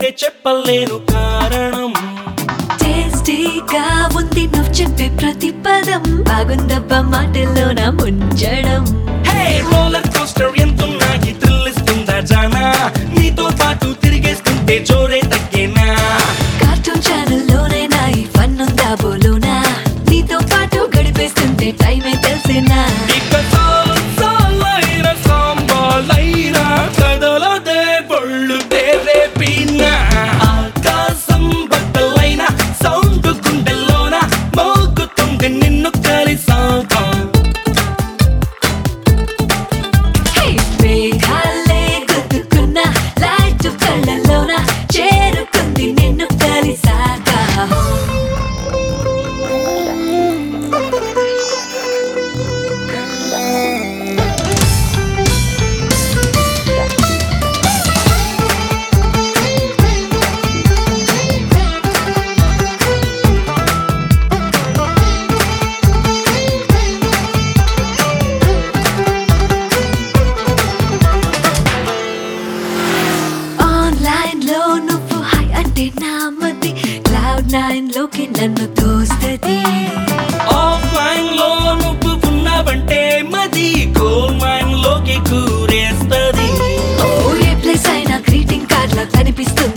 అంటే చెప్పలేను కారణం టేస్టీగా ఉంది నువ్వు చెప్పే ప్రతి పదం బాగుందబ్బా మాటల్లోన ముంచడం హే రోలర్ కోస్టర్ ఎంతున్నా ఈ థ్రిల్ ఇస్తుందా జానా నీతో పాటు తిరిగేస్తుంటే జోరే తగ్గేనా కార్టూన్ ఛానల్లోనైనా ఈ ఫన్ ఉందా బోలోనా నీతో పాటు గడిపేస్తుంటే టైమే తెలిసేనా ఇక చాలు చాలైన సాంబాలైన కదలదే బొళ్ళు తేరే పీనా ఆకాశం బట్టలైన సౌండ్ గుండెల్లోన మోగుతుంది నిన్ను కలిసాక హే, మేఘాలే గుద్దుకున్న లైట్ కళ్ళలోన చేరుకుంది నిన్ను కలిసాక ఆన్లైన్ లో నువ్వు హై అంటే నా మతి క్లౌడ్ నైన్ లోకి నన్ను తోస్తది ఆఫ్లైన్ లో నువ్వు ఉన్నావంటే మది గోల్ మైన్ లోకి కూరేస్తది ఓ ఏ ప్లేస్ అయినా గ్రీటింగ్ కార్డ్ లా కనిపిస్తుంది